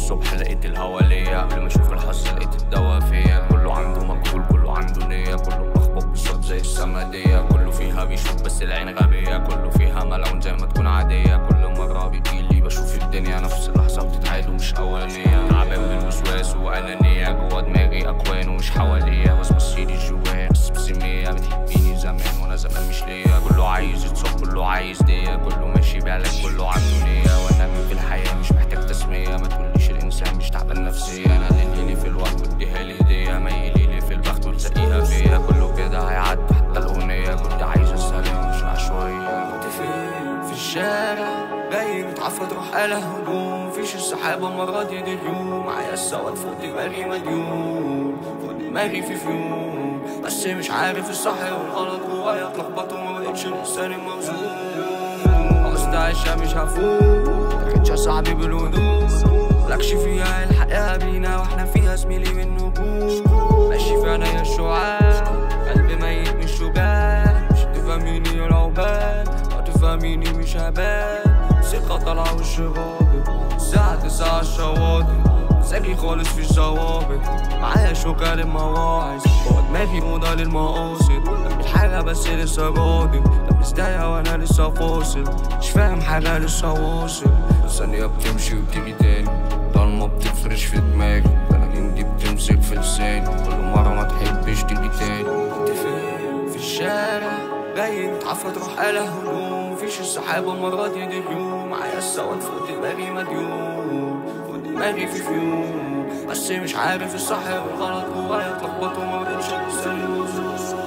الصبح لقيت الهوا ليا قبل ما اشوف الحظ لقيت الدوا فيا كله عنده مجهول كله عنده نية كله مخبط بالصوت زي السمادية كله فيها بيشوف بس العين غبية كله فيها ملعون زي ما تكون عادية كل مرة بيجيلي بشوف الدنيا نفس اللحظة بتتعاد ومش أولانية تعبان بالوسواس وأنانية جوا دماغي أكوان ومش حواليا بس بصيلي جوايا بس بسمية بتحبيني زمان وأنا زمان مش ليا كله عايز يتصاب كله عايز دية كله ماشي بعلاج كله عنده نية وأنا مين في الحياة مش محتاج تسمية ما تقوليش الإنسان مش تعبان نفسيا أنا ليلي في الوقت واديها لي هدية ميلي لي في البخت وتلاقيها فيا كله كده هيعدي حتى الأغنية كنت عايز السلام مش عشوائية كنت فين في الشارع جاي متعفى تروح على هدوم فيش السحابة المرة دي دي اليوم معايا السواد فوق دماغي مديون فوق دماغي في فيوم بس مش عارف الصح والغلط جوايا اتلخبط وما بقتش الانسان الموزون عاوزت عايشة مش هفوق مكانش صاحبي بالهدوء ملكش فيها الحقيقة بينا واحنا فيها زميلي من نجوم ماشي في عينيا الشعاع قلبي ميت مش شجاع مش تفهميني يا العقبال ما تفهميني مش هبال ثقة طالعة وش غاضب الساعة تسعة الشواطئ مزاجي خالص في الضوابط معايا شوكة للمواعظ جوا دماغي موضة للمقاصد الحاجة بس لسه جاضب طب مستايا وانا لسه فاصل مش فاهم حاجة لسه واصل ثانية بتمشي وتيجي تاني ضلمة بتفرش في دماغي البلالين دي بتمسك في لساني كل مرة ما تحبش تيجي تاني كنت فين في الشارع جاي متعفى تروح على هدوم مفيش السحابة المرة دي دي اليوم معايا السواد فوق دماغي مديون فوق دماغي في فيوم بس مش عارف الصح والغلط جوايا اتلخبط وما بقتش الانسان